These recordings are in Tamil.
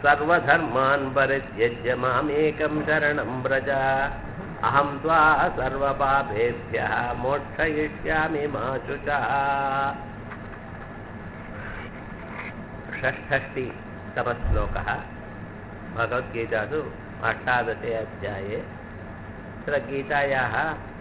सर्वधर्मान् परित्यज्य मामेकं शरणं व्रज अहं त्वा सर्वपापेभ्यः मोक्षयिष्यामि मा शुचः षष्ठष्टितमश्लोकः भगवद्गीतासु अष्टादशे अध्याये तत्र गीतायाः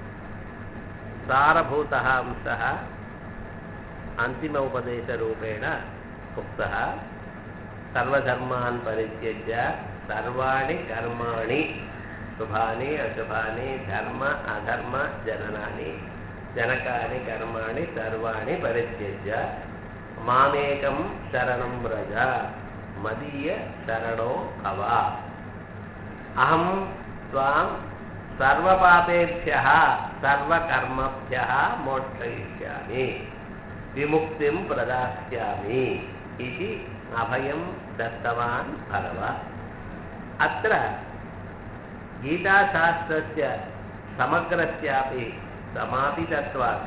सारभूतः अंशः अन्तिम उपदेशरूपेण उक्तः सर्वधर्मान् परित्यज्य सर्वाणि कर्माणि शुभानि अशुभानि धर्म अधर्म जननानि जनकानि कर्माणि सर्वाणि परित्यज्य मामेकं शरणं व्रज मदीयशरणो भव अहं त्वां सर्वपापेभ्यः सर्वकर्मभ्यः मोक्षयिष्यामि विमुक्तिं प्रदास्यामि इति अभयं दत्तवान् भगवान् अत्र गीताशास्त्रस्य समग्रस्यापि समापितत्वात्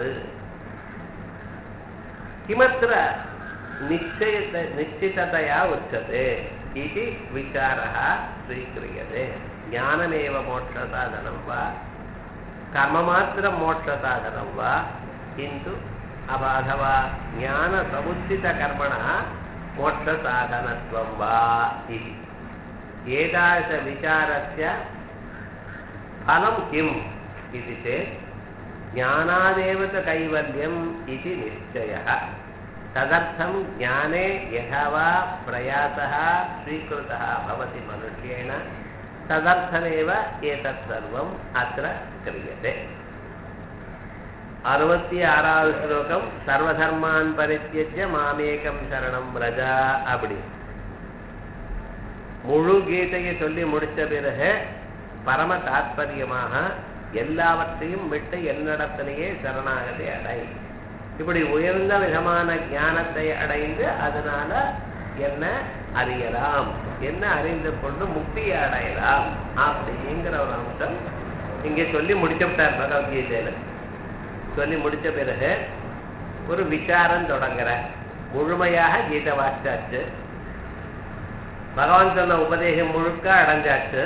किमत्र निश्चयत निश्चिततया उच्यते इति विचारः स्वीक्रियते ज्ञानमेव मोक्षसाधनं वा कर्ममात्रं मोक्षसाधनं वा किन्तु अथवा ज्ञानसमुचितकर्मणः मोक्षसाधनत्वं वा इति एतादृशविचारस्य फलं किम् इति चेत् ज्ञानादेव च कैवल्यम् इति निश्चयः तदर्थं ज्ञाने यथा वा प्रयासः स्वीकृतः भवति मनुष्येण तदर्थमेव एतत् सर्वम् अत्र क्रियते அறுபத்தி ஆறாவது ஸ்லோகம் சர்வதர்மான் பரித்தியஜ மாமேகம் சரணம் ரஜா அப்படி முழு கீதையை சொல்லி முடித்த பிறகு பரம தாத்பரியமாக எல்லாவற்றையும் விட்டு என்னிடத்திலேயே சரணாகதி அடை இப்படி உயர்ந்த விதமான ஞானத்தை அடைந்து அதனால என்ன அறியலாம் என்ன அறிந்து கொண்டு முக்தியை அடையலாம் அப்படிங்கிற ஒரு அம்சம் இங்கே சொல்லி முடிச்சுட்டார் பகவத்கீதையில சொல்லி முடிச்ச பிறகு ஒரு விசாரம் தொடங்குற முழுமையாக கீதை வாசிச்சாச்சு பகவான் சொன்ன உபதேசம் முழுக்க அடைஞ்சாச்சு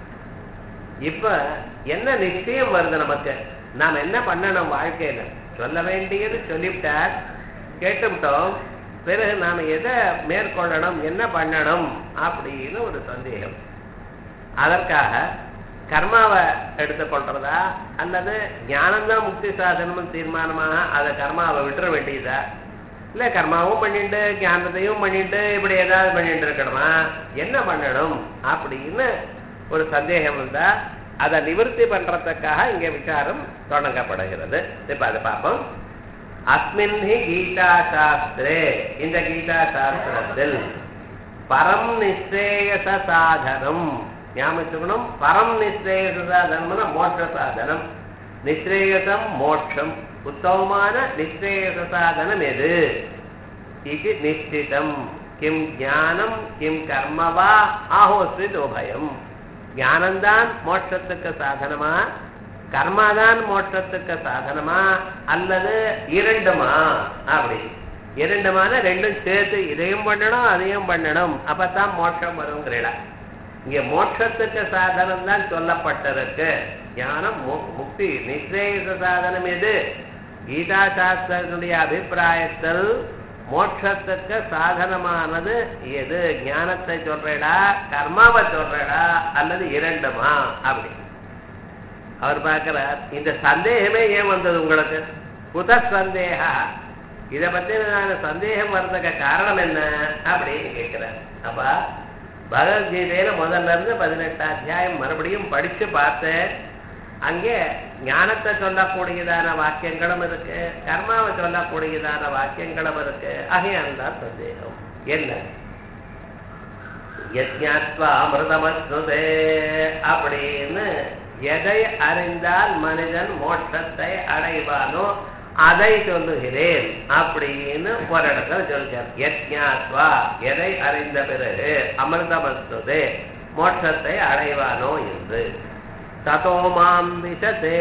இப்ப என்ன நிச்சயம் வருது நமக்கு நாம் என்ன பண்ணணும் வாழ்க்கையில சொல்ல வேண்டியது சொல்லிவிட்டார் கேட்டுவிட்டோம் பிறகு நாம் எதை மேற்கொள்ளணும் என்ன பண்ணணும் அப்படின்னு ஒரு சந்தேகம் அதற்காக கர்மாவை எடுத்துக்கொள்றதா அல்லது ஞானம்தான் முக்தி சாதனமும் தீர்மானமாக அதை கர்மாவை விட்டுற வேண்டியதா இல்லை கர்மாவும் பண்ணிட்டு ஞானத்தையும் பண்ணிட்டு இப்படி ஏதாவது பண்ணிட்டு இருக்கணுமா என்ன பண்ணணும் அப்படின்னு ஒரு சந்தேகம் இருந்தா அதை நிவர்த்தி பண்றதுக்காக இங்க விசாரம் தொடங்கப்படுகிறது இப்ப அதை பார்ப்போம் அஸ்மின் ஹி கீதா சாஸ்திரே இந்த கீதா சாஸ்திரத்தில் பரம் நிச்சேயச சாதனம் ஞாபகம் பரம் நிச்சேயச சாதனம்னா மோட்ச சாதனம் நிச்சேயசம் மோட்சம் உத்தமமான நிச்சேயச சாதனம் எது இது நிச்சிதம் கிம் ஞானம் கிம் கர்மவா ஆஹோஸ்வித் உபயம் ஞானம்தான் மோட்சத்துக்கு சாதனமா கர்மாதான் மோட்சத்துக்கு சாதனமா அல்லது இரண்டுமா அப்படி இரண்டுமான ரெண்டும் சேர்த்து இதையும் பண்ணணும் அதையும் பண்ணணும் அப்பதான் மோட்சம் வருங்கிறா இங்க மோட்சத்துக்கு சாதனம் தான் சொல்லப்பட்டிருக்கு ஞானம் முக்தி நிச்சய சாதனம் எது கீதா சாஸ்திரனுடைய அபிப்பிராயத்தில் மோட்சத்துக்கு சாதனமானது எது ஞானத்தை சொல்றடா கர்மாவை சொல்றடா அல்லது இரண்டுமா அப்படி அவர் பார்க்கிறார் இந்த சந்தேகமே ஏன் வந்தது உங்களுக்கு புத சந்தேக இதை பத்தி நான் சந்தேகம் வர்றதுக்கு காரணம் என்ன அப்படின்னு கேட்கிறார் அப்ப பகவத்கீதையில முதல்ல இருந்து பதினெட்டு அத்தியாயம் மறுபடியும் படிச்சு பார்த்தேன் அங்கே ஞானத்தை சொல்லக்கூடியதான வாக்கியங்களும் இருக்கு கர்மாவை சொல்லக்கூடியதான வாக்கியங்களும் இருக்கு ஆகையால் தான் சந்தேகம் என்ன யஜ்ஞாத்வா அமிர்தமஸ்னுதே அப்படின்னு எதை அறிந்தால் மனிதன் மோட்சத்தை அடைவானோ அதை சொல்லுகிறேன் அப்படின்னு ஒரு இடத்துல சொல்கிறார் யஜ்ஞாத்வா எதை அறிந்த பிறகு அமிர்தமஸ்துதே மோட்சத்தை அடைவானோ என்று ததோ மாம் விசதே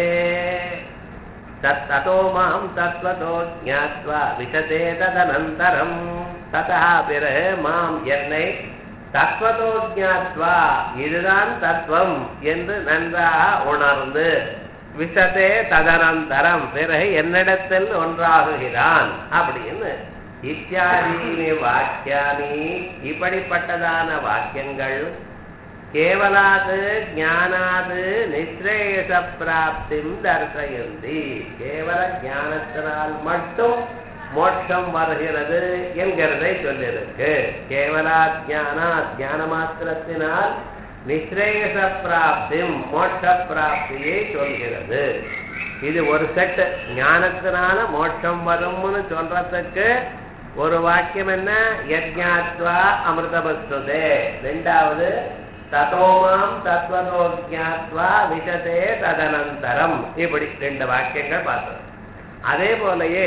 தத்தோ மாம் தத்வதோ ஜாத்வா விசதே ததனந்தரம் ததா பிறகு மாம் என்னை தத்துவதோ ஜாத்வா இதுதான் தத்துவம் என்று நன்றாக உணர்ந்து விஷத்தே ததனந்தரம் பிறகு என்னிடத்தில் ஒன்றாகுகிறான் அப்படின்னு இத்தியாதீனி வாக்கியானி இப்படிப்பட்டதான வாக்கியங்கள் கேவலாது ஞானாது நிஸ்ரேயச பிராப்திம் தர்சயந்தி கேவல ஞானத்தினால் மட்டும் மோட்சம் வருகிறது என்கிறதை சொல்லியிருக்கு கேவலா ஞானா ஞான மாத்திரத்தினால் நிஸ்ரேயச பிராப்திம் மோட்ச பிராப்தியை சொல்கிறது இது ஒரு செட் ஞானத்தினால மோட்சம் வரும்னு சொல்றதுக்கு ஒரு வாக்கியம் என்ன யஜ்ஞாத்வா அமிர்தபஸ்துதே ரெண்டாவது ததோமாம் தத்வதோ ஜாத்வா விஷதே ததனந்தரம் இப்படி ரெண்டு வாக்கியங்கள் பார்த்தோம் அதே போலயே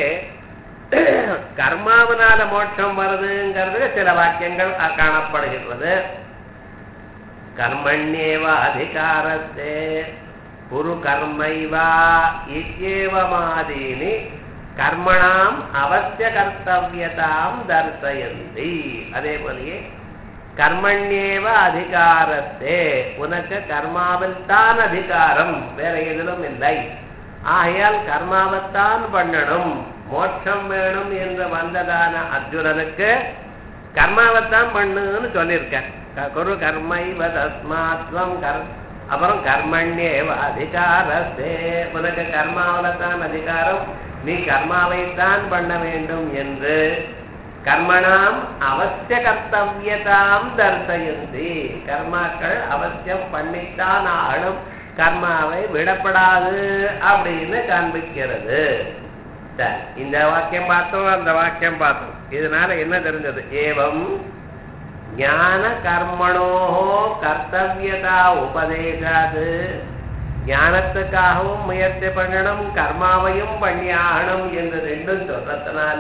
கர்மாவனால மோட்சம் வருதுங்கிறது சில வாக்கியங்கள் காணப்படுகின்றது கர்மண்யேவ அதிகாரத்தே குரு கர்மைவா இத்யேவமாதீனி கர்மணாம் அவசிய கர்த்தவியதாம் தர்சயந்தி அதே போலயே கர்மண்யேவ அதிகாரத்தே உனக்கு கர்மாவில் தான் அதிகாரம் வேற எதிலும் இல்லை ஆகையால் கர்மாவைத்தான் பண்ணணும் மோட்சம் வேணும் என்று வந்ததான அர்ஜுனனுக்கு கர்மாவைத்தான் பண்ணுன்னு சொல்லியிருக்கேன் குரு கர்மைவ தஸ்மாத்வம் கர் அப்புறம் கர்மண்யேவ அதிகாரத்தே உனக்கு கர்மாவில் தான் அதிகாரம் நீ கர்மாவைத்தான் பண்ண வேண்டும் என்று கர்மணாம் அவசிய கர்த்தவியதாம் தர்சயந்தி கர்மாக்கள் அவசியம் பண்ணித்தான் ஆகணும் கர்மாவை விடப்படாது அப்படின்னு காண்பிக்கிறது சரி இந்த வாக்கியம் பார்த்தோம் அந்த வாக்கியம் பார்த்தோம் இதனால என்ன தெரிஞ்சது ஏவம் ஞான கர்மணோ கர்த்தவியதா உபதேசாது ஞானத்துக்காகவும் முயற்சி பண்ணணும் கர்மாவையும் பண்ணி ஆகணும் என்று ரெண்டும் சொல்றதுனால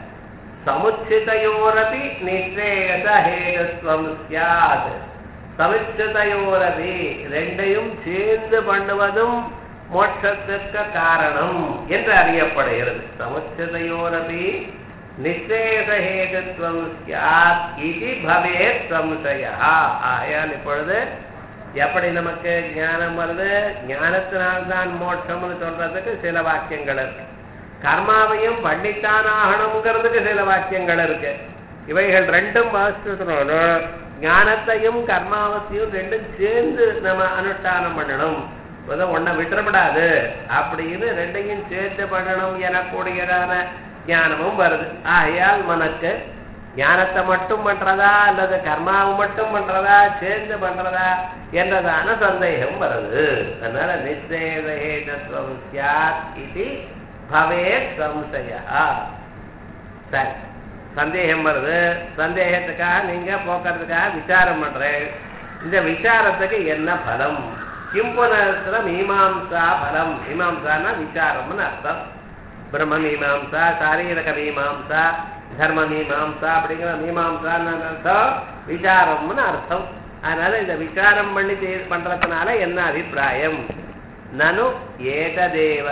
சமுச்சிதையோரபி நிச்சேயத ஹேதத்துவம் சியாத் சமுச்சிதையோரபி ரெண்டையும் சேர்ந்து பண்ணுவதும் மோட்சத்திற்கு காரணம் என்று அறியப்படுகிறது சமுச்சிதையோரபி நிச்சேத ஹேதுத்வம் சியாத் இது பவேத் சம்சயா ஆயால் இப்பொழுது எப்படி நமக்கு ஞானம் வருது ஞானத்தினால்தான் மோட்சம்னு சொல்றதுக்கு சில வாக்கியங்கள் இருக்கு கர்மாவையும் பண்ணித்தான் ஆகணுங்கிறதுக்கு சில வாக்கியங்கள் இருக்கு இவைகள் ரெண்டும் வாசிச்சதுனால ஞானத்தையும் கர்மாவத்தையும் ரெண்டும் சேர்ந்து நம்ம அனுஷ்டானம் பண்ணணும் ஒன்ன விட்டுறப்படாது அப்படின்னு ரெண்டையும் சேர்த்து பண்ணணும் எனக்கூடியதான ஞானமும் வருது ஆகையால் உனக்கு ஞானத்தை மட்டும் பண்றதா அல்லது கர்மாவை மட்டும் பண்றதா சேர்ந்து பண்றதா என்றதான சந்தேகம் வருது அதனால நிச்சயதேதத்துவம் சியாத் இது பவேத் சம்சயா சரி சந்தேகம் வருது சந்தேகத்துக்காக நீங்க போக்குறதுக்காக விசாரம் பண்றேன் இந்த விசாரத்துக்கு என்ன பலம் கிம்புனஸ்திர மீமாம்சா பலம் மீமாம்சான்னா விசாரம்னு அர்த்தம் பிரம்ம மீமாம்சா சாரீரக மீமாம்சா தர்ம மீமாம்சா அப்படிங்கிற மீமாம்சான்னு அர்த்தம் விசாரம்னு அர்த்தம் அதனால இந்த விசாரம் பண்ணி செய்- பண்றதுனால என்ன அபிப்பிராயம் நனு ஏததேவ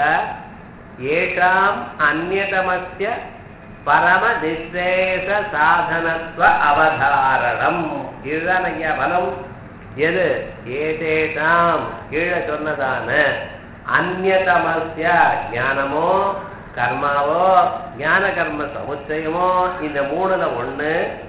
ஏஷாம் அந்நியதமஸ்ய பரம நிசேஷ சாதனத்துவ அவதாரணம் இதுதான் ஐயா பலம் எது ஏதேஷாம் கீழே சொன்னதான அந்நியதமஸ்ய ஞானமோ கர்மாவோ ஞான கர்ம சமுச்சயமோ இந்த மூணுல ஒண்ணு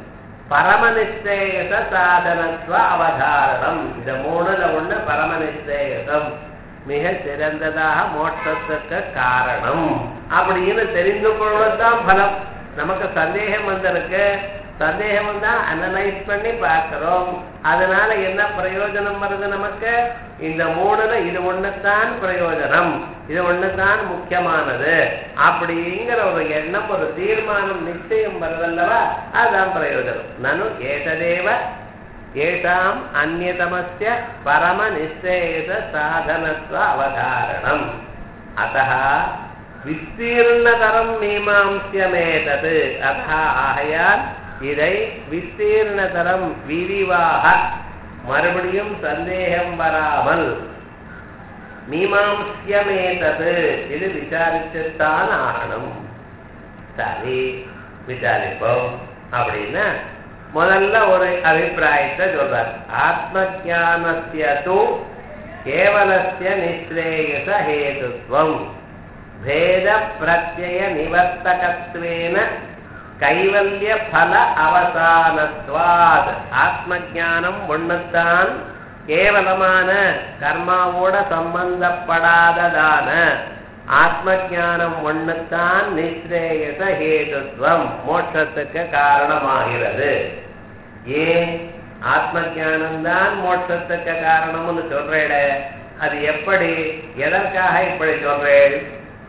பரமநிச்சேஷ சாதனத்துவ அவதாரணம் இந்த மூணுல ஒண்ணு பரமநிச்சேஷம் மிக சிறந்ததாக மோட்சத்துக்கு காரணம் அப்படின்னு தெரிந்து கொள்வதுதான் பலம் நமக்கு சந்தேகம் வந்திருக்கு சந்தேகம் வந்தா அனலைஸ் பண்ணி பார்க்கிறோம் அதனால என்ன பிரயோஜனம் வருது நமக்கு இந்த மூணுல இது ஒண்ணுதான் பிரயோஜனம் இது ஒண்ணுதான் முக்கியமானது அப்படிங்கிற ஒரு எண்ணம் ஒரு தீர்மானம் நிச்சயம் வருதல்லவா அதுதான் பிரயோஜனம் நனு ஏததேவ ஏஷாம் அந்நியதமஸ்ய பரம நிச்சேத சாதனத்துவ அவதாரணம் அத்தः விஸ்தீர்ணதரம் மீமாம்சியமேதது அத்தः ஆகையால் இதை விஸ்தீர்ணதரம் விரிவாக மறுபடியும் சந்தேகம் வராமல் மீமாம்சியமேதது இது விசாரிச்சுத்தான் ஆகணும் சரி விசாரிப்போம் அப்படின்னா முதல்ல ஒரு அபிப்பிராயத்தை சொல்றார் ஆத்ம ஜானஸ்ய தூ கேவலஸ்ய நிஸ்ரேயச ஹேதுத்வம் பேத பிரத்யய நிவர்த்தகத்வேன கைவல்ய பல அவசானத்வாத் ஆத்ம ஜானம் ஒண்ணுத்தான் கேவலமான கர்மாவோட சம்பந்தப்படாததான ஆத்ம ஜானம் ஒண்ணுத்தான் நிஸ்ரேயச ஹேதுத்வம் மோட்சத்துக்கு காரணமாகிறது ஏன் ஆத்ம ஜானம்தான் மோட்சத்துக்கு காரணம்னு சொல்றேட அது எப்படி எதற்காக இப்படி சொல்றேன்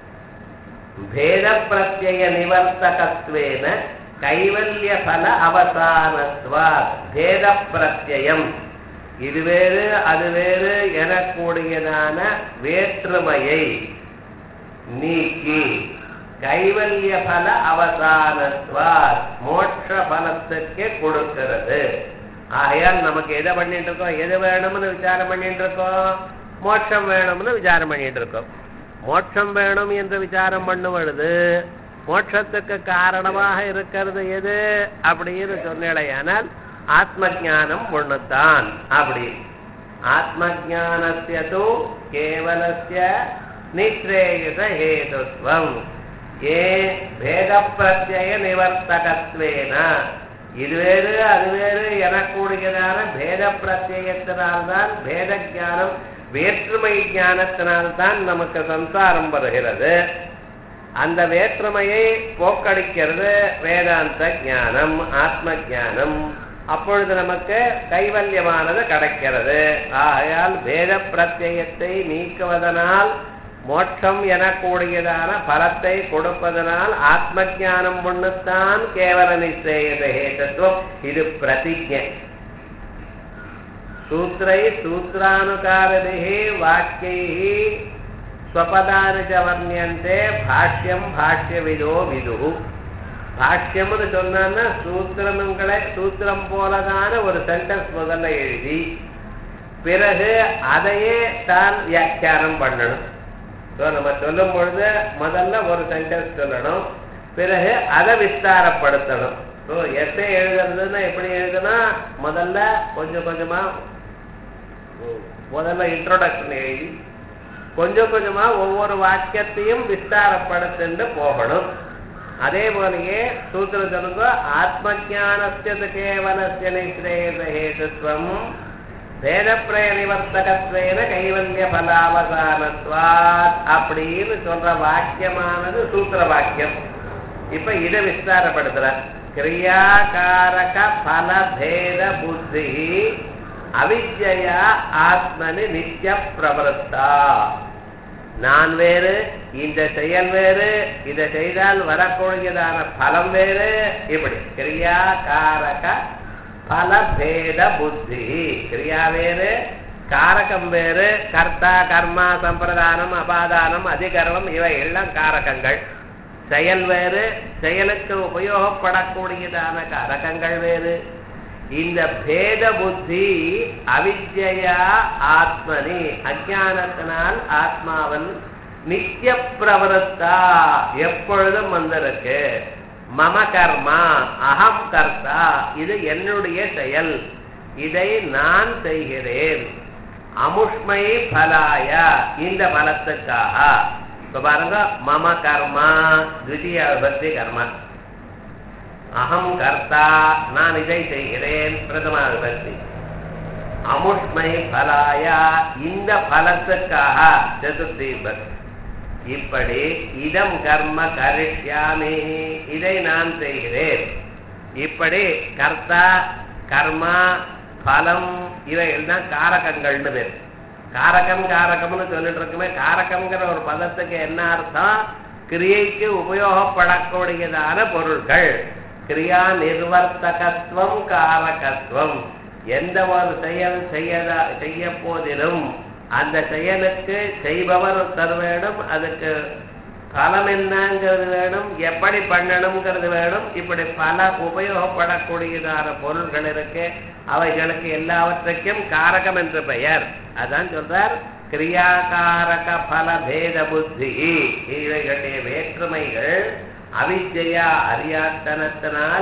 பேத பிரத்யய நிவர்த்தகத்வேன கைவல்ய பல அவசானத்வா பேத பிரத்யம் இது வேறு அது வேறு எனக்கூடியதான வேற்றுமையை நீக்கி கைவல்ய பல அவசானத்வா மோட்ச பலத்துக்கு கொடுக்கிறது ஆகையால் நமக்கு எதை பண்ணிட்டு இருக்கோம் எது வேணும்னு விசாரம் பண்ணிட்டு இருக்கோம் மோட்சம் வேணும்னு விசாரம் பண்ணிட்டு இருக்கோம் மோட்சம் வேணும் என்று விசாரம் பண்ணும் பொழுது மோட்சத்துக்கு காரணமாக இருக்கிறது எது அப்படின்னு சொன்னேடையானால் ஆத்ம ஜானம் ஒண்ணுத்தான் அப்படி ஆத்ம ஜானஸ்ய தூ கேவலஸ்ய நிஸ்ரேயச ஹேதுத்வம் ஏ பேத பிரத்யய நிவர்த்தகத்வேன இது வேறு அது வேறு எனக்கூடியதான பேத பிரத்யத்தினால்தான் பேத ஜானம் வேற்றுமை ஞானத்தினால்தான் நமக்கு சம்சாரம் வருகிறது அந்த வேற்றுமையை போக்கடிக்கிறது வேதாந்த ஞானம் ஆத்ம ஞானம் அப்பொழுது நமக்கு கைவல்யமானது கிடைக்கிறது ஆகையால் பேத பிரத்யத்தை நீக்குவதனால் மோட்சம் எனக்கூடியதான பலத்தை கொடுப்பதனால் ஆத்ம ஜானம் ஒண்ணுத்தான் கேவல நிச்சயத ஹேதத்துவம் இது பிரதிஜை சூத்திரை சூத்திரானுகாரதிகி வாக்கியை ஸ்வபதானி ச வர்ணியந்தே பாஷ்யம் பாஷ்யவிதோ விது பாஷ்யம்னு சொன்னா சூத்திரங்களை சூத்திரம் போலதான ஒரு சென்டென்ஸ் முதல்ல எழுதி பிறகு அதையே தான் வியாக்கியானம் பண்ணணும் ஸோ நம்ம சொல்லும் பொழுது முதல்ல ஒரு சென்டென்ஸ் சொல்லணும் பிறகு அதை விஸ்தாரப்படுத்தணும் ஸோ எஸ்ஏ எழுதுறதுன்னா எப்படி எழுதுனா முதல்ல கொஞ்சம் கொஞ்சமா முதல்ல இன்ட்ரோடக்ஷன் எழுதி கொஞ்சம் கொஞ்சமா ஒவ்வொரு வாக்கியத்தையும் விஸ்தாரப்படுத்திட்டு போகணும் அதே போலயே சூத்திரம் சொல்லுங்க ஆத்ம ஜானஸ்ய கேவலஸ்ய நிஸ்ரேத ஹேதுத்வம் வேதப்பிரய நிவர்த்தகத்வேன கைவல்ய பலாவசானத்வாத் அப்படின்னு சொல்ற வாக்கியமானது சூத்திர வாக்கியம் இப்ப இதை விஸ்தாரப்படுத்துற கிரியாகாரக பல பேத புத்தி அவித்யா ஆத்மனி நித்திய பிரவருத்தா நான் வேறு இந்த செயல் வேறு இதை செய்தால் வரக்கூடியதான பலம் வேறு இப்படி கிரியா காரக பல பேத புத்தி கிரியா வேறு காரகம் வேறு கர்த்தா கர்மா சம்பிரதானம் அபாதானம் அதிகர்வம் இவை எல்லாம் காரகங்கள் செயல் வேறு செயலுக்கு உபயோகப்படக்கூடியதான காரகங்கள் வேறு இந்த பேத புத்தி அவித்யா ஆத்மனி அஜானத்தினால் ஆத்மாவன் நித்திய பிரவருத்தா எப்பொழுதும் வந்திருக்கு மம கர்மா அகம் கர்த்தா இது என்னுடைய செயல் இதை நான் செய்கிறேன் அமுஷ்மை பலாய இந்த பலத்துக்காக இப்ப பாருங்க மம கர்மா துவிதீய விபக்தி கர்மா அகம் கர்த்தா நான் இதை செய்கிறேன் பிரதமா விபக்தி அமுஷ்மை பலாயா இந்த பலத்துக்காக சதுர்த்தி விபக்தி இப்படி இதம் கர்ம கரிஷ்யாமி இதை நான் செய்கிறேன் இப்படி கர்த்தா கர்மா பலம் இவைகள் தான் காரகங்கள்னு பேர் காரகம் காரகம்னு சொல்லிட்டு இருக்குமே காரகம்ங்கிற ஒரு பதத்துக்கு என்ன அர்த்தம் கிரியைக்கு உபயோகப்படக்கூடியதான பொருள்கள் கிரியா நிர்வர்த்தகத்துவம் காரகத்துவம் எந்த ஒரு செயல் செய்யதா செய்ய போதிலும் அந்த செயலுக்கு செய்பவர் ஒருத்தர் வேணும் அதுக்கு பலம் என்னங்கிறது வேணும் எப்படி பண்ணணுங்கிறது வேணும் இப்படி பல உபயோகப்படக்கூடியதான பொருள்கள் இருக்கு அவைகளுக்கு எல்லாவற்றுக்கும் காரகம் என்று பெயர் அதான் சொல்றார் கிரியாகாரக பல பேத புத்தி இவைகளுடைய வேற்றுமைகள் அவித்யா அறியாத்தனத்தினால்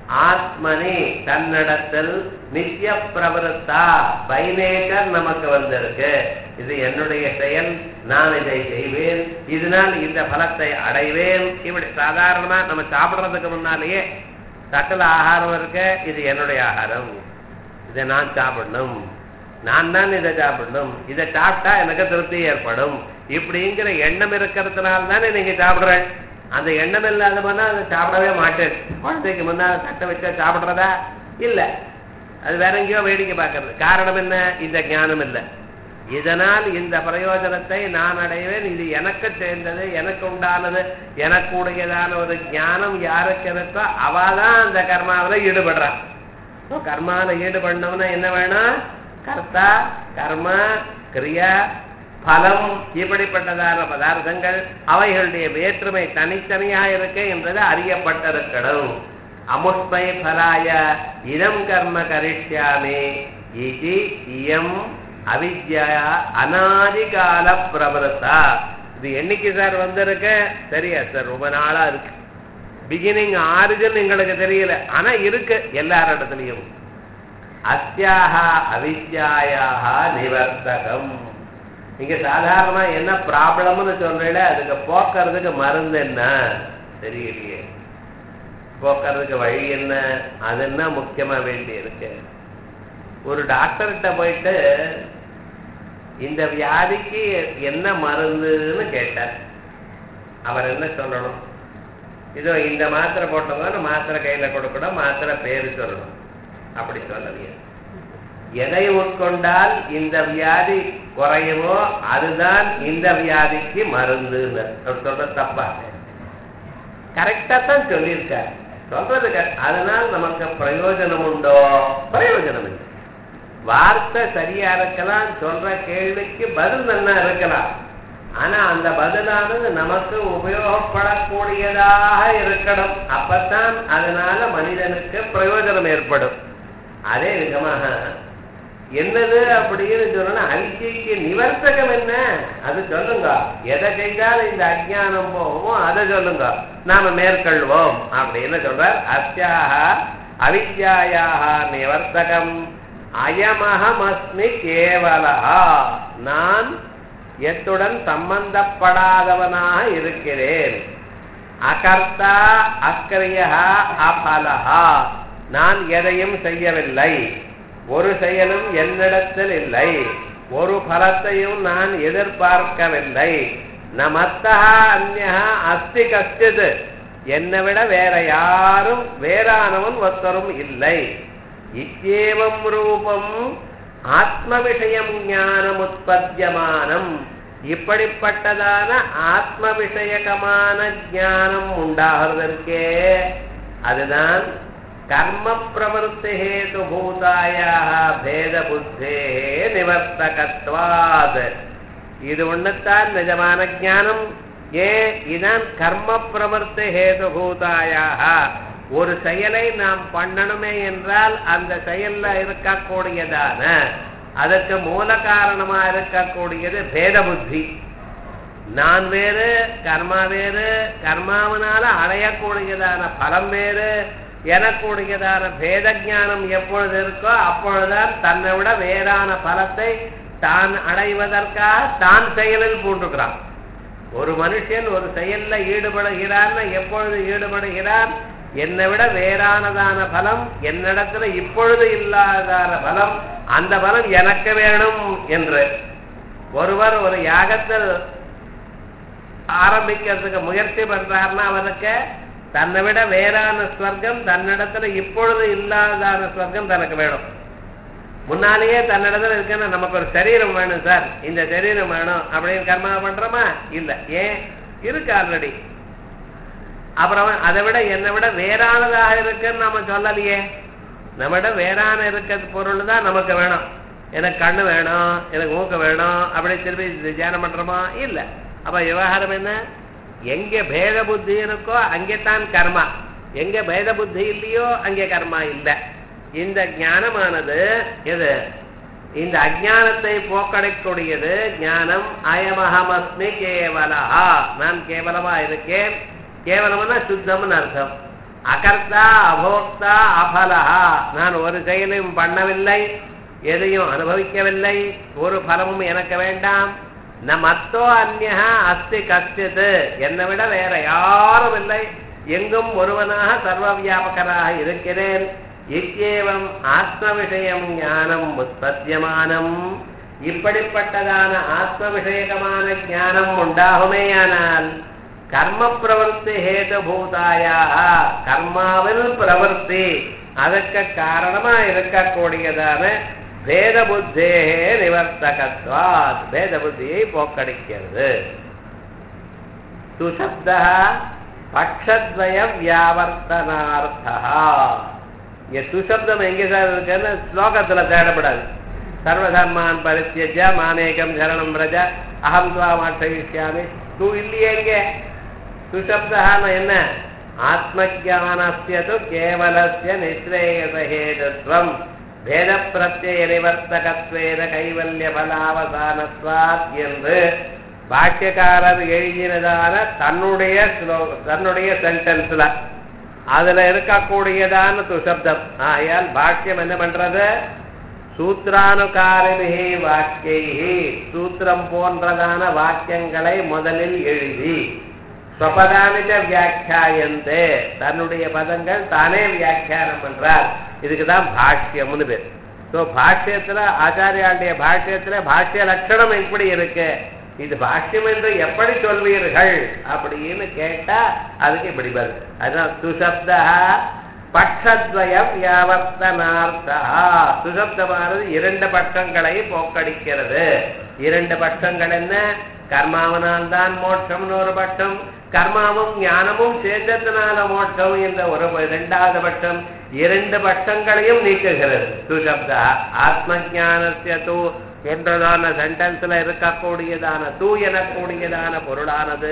ஆத்மனி தன்னிடத்தில் நித்திய பிரவருத்தா பைனேச்சர் நமக்கு வந்திருக்கு இது என்னுடைய செயல் நான் இதை செய்வேன் இதனால் இந்த பலத்தை அடைவேன் இப்படி சாதாரணமா நம்ம சாப்பிடுறதுக்கு முன்னாலேயே சக்கல ஆகாரம் இருக்க இது என்னுடைய ஆகாரம் இதை நான் சாப்பிடணும் நான் தான் இதை சாப்பிடணும் இதை சாப்பிட்டா எனக்கு திருப்தி ஏற்படும் இப்படிங்கிற எண்ணம் இருக்கிறதுனால தானே நீங்க சாப்பிடுறேன் அந்த எண்ணம் இல்லாத போனா அதை சாப்பிடவே மாட்டேன் குழந்தைக்கு முன்னால் சட்டை வச்சா சாப்பிடுறதா இல்ல அது வேற எங்கேயோ வேடிக்கை பார்க்கறது காரணம் என்ன இந்த ஞானம் இல்லை இதனால் இந்த பிரயோஜனத்தை நான் அடைவேன் இது எனக்கு சேர்ந்தது எனக்கு உண்டானது எனக்கு உடையதான ஒரு ஞானம் யாருக்கு இருக்கோ அவதான் அந்த கர்மாவில் ஈடுபடுறான் கர்மால ஈடுபடணும்னா என்ன வேணும் கர்த்தா கர்ம கிரியா பலம் இப்படிப்பட்டதான பதார்த்தங்கள் அவைகளுடைய வேற்றுமை தனித்தனியா இருக்கு என்பது அறியப்பட்டிருக்கணும் அமுஷ்மை பலாய இதம் கர்ம கரிஷ்யாமே இது இயம் அவித்யா அநாதிகால பிரபலத்தா இது என்னைக்கு சார் வந்திருக்கு சரியா சார் ரொம்ப நாளா இருக்கு பிகினிங் ஆரிஜின் எங்களுக்கு தெரியல ஆனா இருக்கு எல்லார் இடத்துலயும் அத்தியாக அவித்யாயாக நிவர்த்தகம் இங்க சாதாரணமா என்ன ப்ராப்ளம்னு சொல்றீங்களே அதுக்கு போக்குறதுக்கு மருந்து என்ன தெரியலையே போக்குறதுக்கு வழி என்ன அது என்ன முக்கியமா வேண்டி இருக்கு ஒரு டாக்டர்கிட்ட போயிட்டு இந்த வியாதிக்கு என்ன மருந்துன்னு கேட்டார் அவர் என்ன சொல்லணும் இதோ இந்த மாத்திரை போட்டவங்க மாத்திரை கையில கொடுக்கணும் மாத்திரை பேரு சொல்லணும் அப்படி சொல்லலையே எதை உட்கொண்டால் இந்த வியாதி குறையுமோ அதுதான் இந்த வியாதிக்கு மருந்துன்னு அவர் சொல்றது தப்பா கரெக்டா தான் சொல்லியிருக்கார் சொல்றது அதனால் நமக்கு பிரயோஜனம் உண்டோ பிரயோஜனம் இல்லை வார்த்தை சரியா இருக்கலாம் சொல்ற கேள்விக்கு பதில் நல்லா இருக்கலாம் ஆனா அந்த பதிலானது நமக்கு உபயோகப்படக்கூடியதாக இருக்கணும் அப்பத்தான் அதனால மனிதனுக்கு பிரயோஜனம் ஏற்படும் அதே விதமாக என்னது அப்படின்னு சொன்னா அவிச்சைக்கு நிவர்த்தகம் என்ன அது சொல்லுங்க எதை செய்தாலும் இந்த அஜானம் போகுமோ அதை சொல்லுங்க நாம மேற்கொள்வோம் அப்படின்னு சொல்றார் அத்தியாக அவித்யாயாக நிவர்த்தகம் அயமகமஸ்மி கேவலா நான் எத்துடன் சம்பந்தப்படாதவனாக இருக்கிறேன் அகர்த்தா அக்கிரியா அபலஹா நான் எதையும் செய்யவில்லை ஒரு செயலும் என்னிடத்தில் இல்லை ஒரு பலத்தையும் நான் எதிர்பார்க்கவில்லை நமத்தா அந்நா அஸ்தி கஷ்டித் என்னை விட வேற யாரும் வேறானவன் ஒருத்தரும் இல்லை இத்தேவம் ரூபம் ஆத்ம விஷயம் ஞானம் உற்பத்தியமானம் இப்படிப்பட்டதான ஆத்ம விஷயகமான ஞானம் உண்டாகிறதற்கே அதுதான் கர்ம பிரவருத்தி ஹேது பூதாயாக பேத புத்தே நிவர்த்தகத்வாத் இது ஒண்ணுத்தான் நிஜமான ஞானம் ஏன் இதான் கர்ம பிரவர்த்தி ஹேது பூதாயாக ஒரு செயலை நாம் பண்ணணுமே என்றால் அந்த செயல்ல இருக்கக்கூடியதான அதற்கு மூல காரணமா இருக்கக்கூடியது பேத புத்தி நான் வேறு கர்மா வேறு கர்மாவனால அடையக்கூடியதான பலம் வேறு எனக்கூடியதான பேத ஞானம் எப்பொழுது இருக்கோ அப்பொழுதுதான் தன்னை விட வேறான பலத்தை தான் அடைவதற்காக தான் செயலில் பூண்டுகிறான் ஒரு மனுஷன் ஒரு செயல்ல ஈடுபடுகிறான்னு எப்பொழுது ஈடுபடுகிறான் என்னை விட வேறானதான பலம் என்னிடத்துல இப்பொழுது இல்லாதான பலம் அந்த பலம் எனக்கு வேணும் என்று ஒருவர் ஒரு யாகத்தில் ஆரம்பிக்கிறதுக்கு முயற்சி பண்றாருன்னா அவனுக்கு தன்னை விட வேறான ஸ்வர்க்கம் தன்னிடத்துல இப்பொழுது இல்லாதான ஸ்வர்க்கம் தனக்கு வேணும் முன்னாலேயே தன்னிடத்துல இருக்குன்னா நமக்கு ஒரு சரீரம் வேணும் சார் இந்த சரீரம் வேணும் அப்படின்னு கர்மா பண்றோமா இல்ல ஏன் இருக்கு ஆல்ரெடி அப்புறம் அதை விட என்னை விட வேறானதாக இருக்குன்னு நம்ம சொல்லலையே நம்ம விட வேறான இருக்க பொருள் தான் நமக்கு வேணும் எனக்கு கண்ணு வேணும் எனக்கு மூக்கு வேணும் அப்படி திருப்பி தியானம் பண்றோமா இல்ல அப்ப விவகாரம் என்ன எங்க பேத புத்தி இருக்கோ அங்கே தான் கர்மா எங்க பேத புத்தி இல்லையோ அங்கே கர்மா இல்லை இந்த ஞானமானது எது இந்த அஜானத்தை போக்கடைக்கூடியது ஞானம் அயமஹமஸ்மி கேவலா நான் கேவலமா இருக்கேன் கேவலம்னா சுத்தம்னு அர்த்தம் அகர்த்தா அபோக்தா அபலஹா நான் ஒரு செயலையும் பண்ணவில்லை எதையும் அனுபவிக்கவில்லை ஒரு பலமும் எனக்கு வேண்டாம் ந மத்தோ அந்நியா அஸ்தி கஷ்டித்து என்னை விட வேற யாரும் இல்லை எங்கும் ஒருவனாக சர்வ வியாபகராக இருக்கிறேன் இக்கேவம் ஆத்ம விஷயம் ஞானம் உற்பத்தியமானம் இப்படிப்பட்டதான ஆத்ம விஷயகமான ஞானம் உண்டாகுமேயானால் கர்ம பிரவருத்தி ஹேதுபூதாயா கர்மாவில் பிரவருத்தி அதற்கு காரணமா இருக்கக்கூடியதான பேத புத்தேகே நிவர்த்தகத்வாத் பேத புத்தியை போக்கடிக்கிறது சுசப்த பக்ஷத்வய வியாவர்த்தனார்த்தா இங்க சுசப்தம் எங்க சார் இருக்குன்னு ஸ்லோகத்துல தேடப்படாது சர்வதர்மான் பரித்தியஜ மாமேகம் சரணம் பிரஜ அகம் துவா மாற்றயிஷ்யாமி தூ இல்லையே இங்க சுசப்தான என்ன ஆத்மஜானஸ்ய து கேவலஸ்ய நிஸ்ரேயசஹேதுத்வம் பேத பிரத்யய நிவர்த்தகத்வேன கைவல்ய பலாவசானத்வாத் என்று பாக்கியக்காரர் எழுதினதான தன்னுடைய ஸ்லோக தன்னுடைய சென்டென்ஸ்ல அதுல இருக்கக்கூடியதான துசப்தம் ஆகையால் பாக்கியம் என்ன பண்றது சூத்ரானுகாரிபிகி வாக்கியை சூத்திரம் போன்றதான வாக்கியங்களை முதலில் எழுதி ஸ்வபதானித வியாக்கியாயந்தே தன்னுடைய பதங்கள் தானே வியாக்கியானம் பண்றார் இதுக்கு தான் பாஷ்யம்னு பேர் ஸோ பாஷ்யத்துல ஆச்சாரியாளுடைய பாஷ்யத்துல பாஷ்ய லட்சணம் எப்படி இருக்கு இது பாஷ்யம் என்று எப்படி சொல்வீர்கள் அப்படின்னு கேட்டா அதுக்கு இப்படி வருது அதுதான் சுசப்தா பட்சத்வய வியாவர்த்தனார்த்தா சுசப்தமானது இரண்டு பட்சங்களை போக்கடிக்கிறது இரண்டு பட்சங்கள் என்ன கர்மாவனால் தான் மோட்சம்னு ஒரு பட்சம் கர்மாவும் ஞானமும் சேர்ந்ததுனால மோட்சம் என்ற ஒரு இரண்டாவது பட்சம் இரண்டு பட்சங்களையும் நீக்குகிறது சுசப்தா ஆத்ம ஜானசிய தூ என்றதான சென்டென்ஸ்ல இருக்கக்கூடியதான தூ எனக்கூடியதான பொருளானது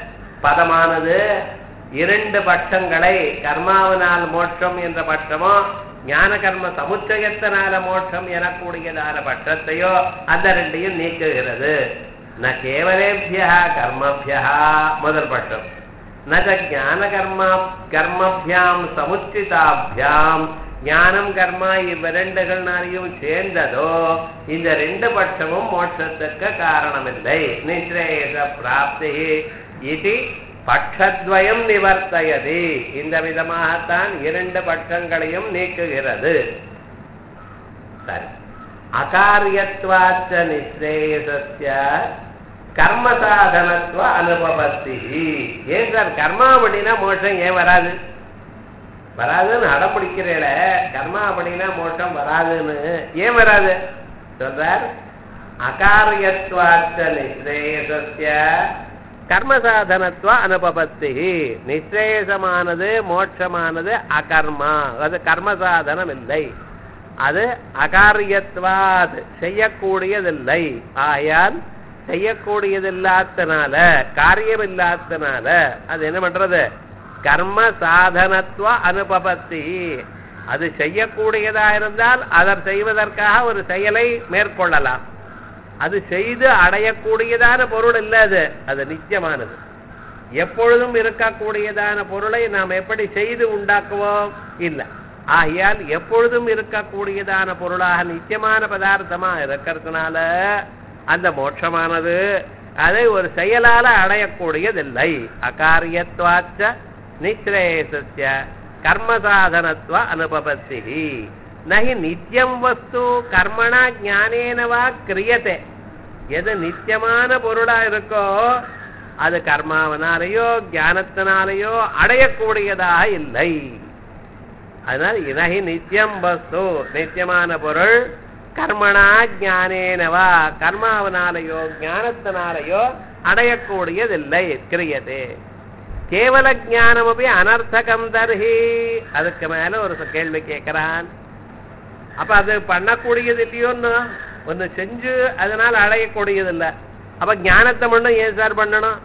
பதமானது இரண்டு பட்சங்களை கர்மாவினால் மோட்சம் என்ற பட்சமோ ஞான கர்ம சமுச்சயத்தினால மோட்சம் எனக்கூடியதான பட்சத்தையோ அந்த ரெண்டையும் நீக்குகிறது ந கேவலேபியா கர்மபியா முதல் பட்சம் ந ஞான கர்மா கர்மபியாம் சமுச்சிதாபியாம் ஞானம் கர்மா இவ்விரண்டுகள்னாலையும் சேர்ந்ததோ இந்த ரெண்டு பட்சமும் மோட்சத்துக்கு காரணமில்லை நிஸ்ரேஷ பிராப்தி இது பட்சத்வயம் நிவர்த்தயதி இந்த விதமாகத்தான் இரண்டு பட்சங்களையும் நீக்குகிறது சரி அகாரியத்வாச்ச நிஸ்ரேயசஸ்ய கர்ம சாதனத்துவ அனுபவத்தி ஏன் சார் கர்மா அப்படின்னா மோட்சம் ஏன் வராது வராதுன்னு அடம்பிடிக்கிறேல கர்மா அப்படின்னா மோட்சம் வராதுன்னு ஏன் வராது சொல்றார் அகாரியத்வாச்ச நிஸ்ரேயசஸ்ய கர்மசாதனத்துவ அனுபவத்தி நிச்சயசமானது மோட்சமானது அகர்மா அது கர்மசாதனம் இல்லை அது அகாரியத்வாத் செய்யக்கூடியதில்லை ஆயால் செய்யக்கூடியதில்லாதனால காரியம் இல்லாதனால அது என்ன பண்றது கர்ம சாதனத்துவ அனுபவத்தி அது செய்யக்கூடியதா இருந்தால் அதை செய்வதற்காக ஒரு செயலை மேற்கொள்ளலாம் அது செய்து அடையக்கூடியதான பொருள் இல்லை அது அது நிச்சயமானது எப்பொழுதும் இருக்கக்கூடியதான பொருளை நாம் எப்படி செய்து உண்டாக்குவோம் இல்லை ஆகையால் எப்பொழுதும் இருக்கக்கூடியதான பொருளாக நிச்சயமான பதார்த்தமா இருக்கிறதுனால அந்த மோட்சமானது அதை ஒரு செயலால அடையக்கூடியதில்லை அகாரியத்வாச்ச நிஸ்ரேயசஸ்ய கர்மசாதனத்துவ அனுபவத்தி நகி நித்தியம் வஸ்து கர்மணா ஞானேனவா கிரியத்தை எது நித்தியமான பொருளா இருக்கோ அது கர்மாவனாலேயோ ஞானத்தினாலேயோ அடையக்கூடியதாக இல்லை அதனால் இனகி நித்தியம் வஸ்து நித்தியமான பொருள் கர்மணா ஞானேனவா கர்மாவனாலேயோ ஞானத்தினாலேயோ அடையக்கூடியதில்லை கிரியதே கேவல ஜானம் அப்படி அனர்த்தகம் தர்ஹி அதுக்கு மேல ஒரு கேள்வி கேட்கிறான் அப்ப அது பண்ணக்கூடியது இல்லையோன்னு ஒன்று செஞ்சு அதனால அடையக்கூடியது இல்லை அப்ப ஞானத்தை மட்டும் ஏன் சார் பண்ணணும்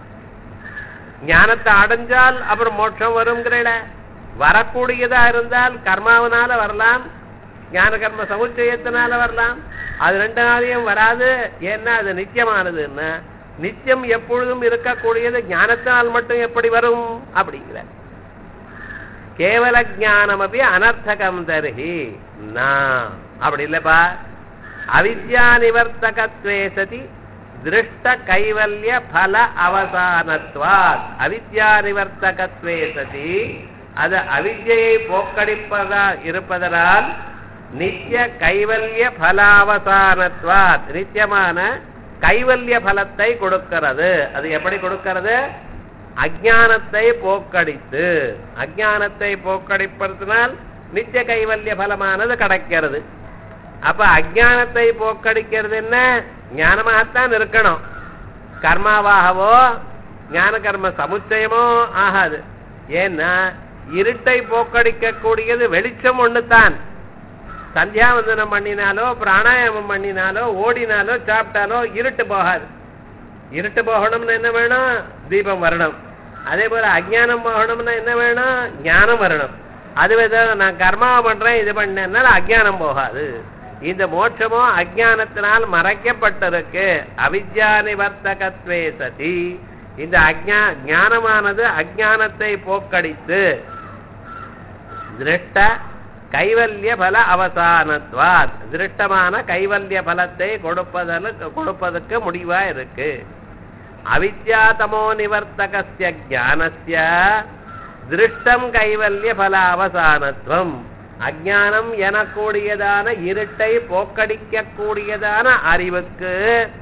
ஞானத்தை அடைஞ்சால் அப்புறம் மோட்சம் வருங்கிறல வரக்கூடியதா இருந்தால் கர்மாவனால வரலாம் ஞான கர்ம சமுச்சயத்தினால வரலாம் அது ரெண்டு நாளையும் வராது ஏன்னா அது நித்தியமானதுன்னு நித்தியம் எப்பொழுதும் இருக்கக்கூடியது ஞானத்தினால் மட்டும் எப்படி வரும் அப்படிங்கிற கேவல ஜானமபி அனர்த்தகம் தருகி நான் அப்படி இல்லப்பா அவித்யா நிவர்த்தகத்வே சதி திருஷ்ட கைவல்ய பல அவசானத்வாத் அவித்யா நிவர்த்தகத்வே சதி அது அவித்யை போக்கடிப்பதா இருப்பதனால் நித்திய கைவல்ய பலாவசானத்வாத் நித்தியமான கைவல்ய பலத்தை கொடுக்கிறது அது எப்படி கொடுக்கிறது அஜானத்தை போக்கடித்து அஜானத்தை போக்கடிப்பதனால் நித்திய கைவல்ய பலமானது கிடைக்கிறது அப்ப அஜானத்தை போக்கடிக்கிறது என்ன ஞானமாகத்தான் இருக்கணும் கர்மாவாகவோ ஞான கர்ம சமுச்சயமோ ஆகாது ஏன்னா இருட்டை போக்கடிக்க கூடியது வெளிச்சம் ஒண்ணுதான் சந்தியாவந்தனம் பண்ணினாலோ பிராணாயாமம் பண்ணினாலோ ஓடினாலோ சாப்பிட்டாலோ இருட்டு போகாது இருட்டு போகணும்னு என்ன வேணும் தீபம் வரணும் அதே போல அஜ்ஞானம் போகணும்னா என்ன வேணும் ஞானம் வரணும் அதுவே தான் நான் கர்மாவை பண்றேன் இது பண்ணனால அஜ்ஞானம் போகாது இந்த மோட்சமோ அஜ்ஞானத்தினால் மறைக்கப்பட்டிருக்கு அவித்யா நிவர்த்தகத்வே சதி இந்த அஜ்ஞா ஞானமானது அஜ்ஞானத்தை போக்கடித்து திருஷ்ட கைவல்ய பல அவசானத்வாத் திருஷ்டமான கைவல்ய பலத்தை கொடுப்பதற்கு கொடுப்பதற்கு முடிவா இருக்கு அவித்யாதமோ நிவர்த்தகஸ்ய ஞானஸ்ய திருஷ்டம் கைவல்ய பல அவசானத்துவம் அஜானம் எனக்கூடியதான இருட்டை போக்கடிக்க கூடியதான அறிவுக்கு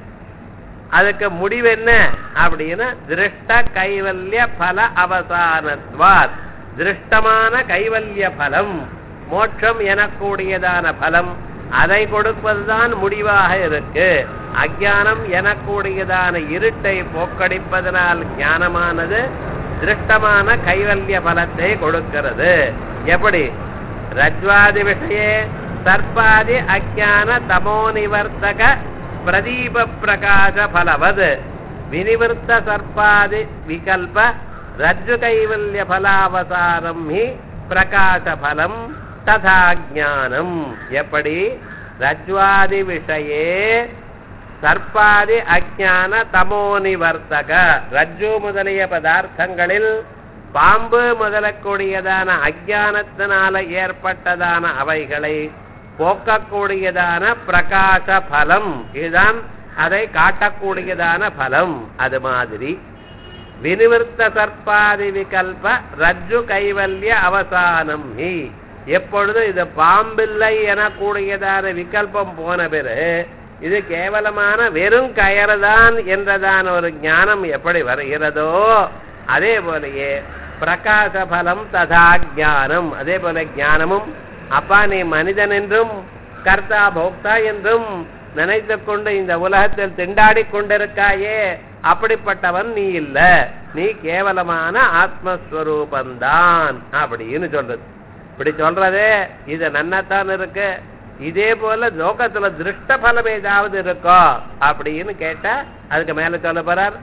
அதுக்கு முடிவு என்ன அப்படின்னா திருஷ்ட கைவல்ய பல அவசானத்வாத் திருஷ்டமான கைவல்ய பலம் மோட்சம் எனக்கூடியதான பலம் அதை கொடுப்பதுதான் முடிவாக இருக்கு அஜானம் எனக்கூடியதான இருட்டை போக்கடிப்பதனால் ஞானமானது திருஷ்டமான கைவல்ய பலத்தை கொடுக்கிறது எப்படி ரஜ்வாதி விஷயே சர்ப்பாதி அஜான தமோ நிவர்த்தக பிரதீப பிரகாச பலவது வினிவர்த்த சர்ப்பாதி விகல்ப ரஜ்ஜு கைவல்ய பலாவசாரம் ஹி பிரகாச பலம் ததா ஞானம் எப்படி ரஜ்வாதி விஷயே சர்ப்பாதி அஜான தமோ நிவர்த்தக ரஜ்ஜு முதலிய பதார்த்தங்களில் பாம்பு முதலக்கூடியதான அஜானத்தினால ஏற்பட்டதான அவைகளை போக்கக்கூடியதான பிரகாச பலம் இதுதான் அதை காட்டக்கூடியதான பலம் அது மாதிரி வினிவர்த்த சர்ப்பாதி விகல்ப ரஜ்ஜு கைவல்ய அவசானம் ஹி எப்பொழுது இது பாம்பில்லை எனக்கூடியதான விகல்பம் போன பிறகு இது கேவலமான வெறும் கயறுதான் என்றதான ஒரு ஞானம் எப்படி வருகிறதோ அதே போலயே பிரகாச பலம் ததா ஞானம் அதே போல ஞானமும் அப்பா நீ மனிதன் என்றும் கர்த்தா போக்தா என்றும் நினைத்து கொண்டு இந்த உலகத்தில் திண்டாடி கொண்டிருக்காயே அப்படிப்பட்டவன் நீ இல்ல நீ கேவலமான ஆத்மஸ்வரூபந்தான் அப்படின்னு சொல்றது இப்படி சொல்றதே இது நன்னத்தான் இருக்கு இதே போல லோகத்துல திருஷ்ட பலம் ஏதாவது இருக்கோ அப்படின்னு கேட்டா அதுக்கு மேல சொல்ல போறார்